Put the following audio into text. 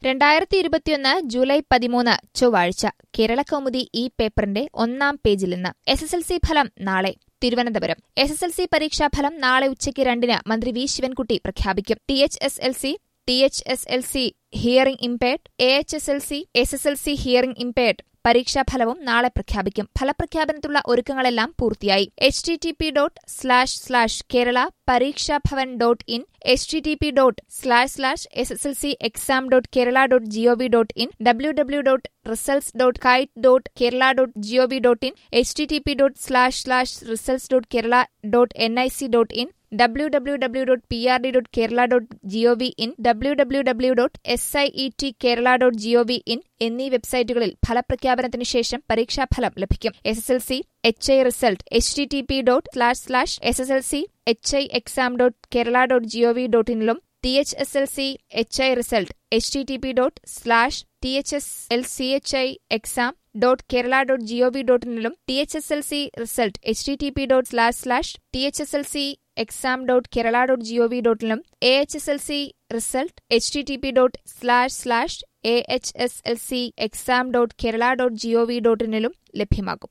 രണ്ടായിരത്തി ഇരുപത്തിയൊന്ന് ജൂലൈ പതിമൂന്ന് ചൊവ്വാഴ്ച കേരളകൗമുദി ഈ പേപ്പറിന്റെ ഒന്നാം പേജിൽ നിന്ന് എസ് എസ് എൽ സി ഫലം നാളെ Thiruvananthapuram S S L C പരീക്ഷാഫലം നാളെ ഉച്ചയ്ക്ക് രണ്ടിന് മന്ത്രി വി ശിവൻകുട്ടി പ്രഖ്യാപിക്കും T H S L C T H S L C hearing impaired A H S L C S S L C hearing impaired പരീക്ഷാഫലവും നാളെ പ്രഖ്യാപിക്കും ഫലപ്രഖ്യാപനത്തിലുള്ള ഒരുക്കങ്ങളെല്ലാം പൂർത്തിയായി H T T P dot slash slash Kerala Pareekshabhavan dot in H T T P dot slash slash S S L C exam dot Kerala dot gov dot in W W dot results dot kite dot Kerala dot gov dot in H T T P dot slash slash results dot Kerala dot N I C dot in W W W dot P R D dot Kerala dot gov in W W W dot S I E T Kerala dot gov in എന്നീ വെബ്സൈറ്റുകളിൽ ഫലപ്രഖ്യാപനത്തിന് ശേഷം പരീക്ഷാഫലം ലഭിക്കും S S L C H I result H T T P dot slash slash S S L C H I exam dot Kerala dot gov dot ഇനിലും T H S L C H I result H T T P dot slash T H S L C H I exam dot Kerala dot gov dot ഇനിലും T H S L C result H T T P dot slash slash T H S L C exam dot Kerala dot G O V ഡോട്ടിലും A H S L C result H T T P dot slash slash A H S L C exam dot Kerala dot gov dot ഇനിലും ലഭ്യമാകും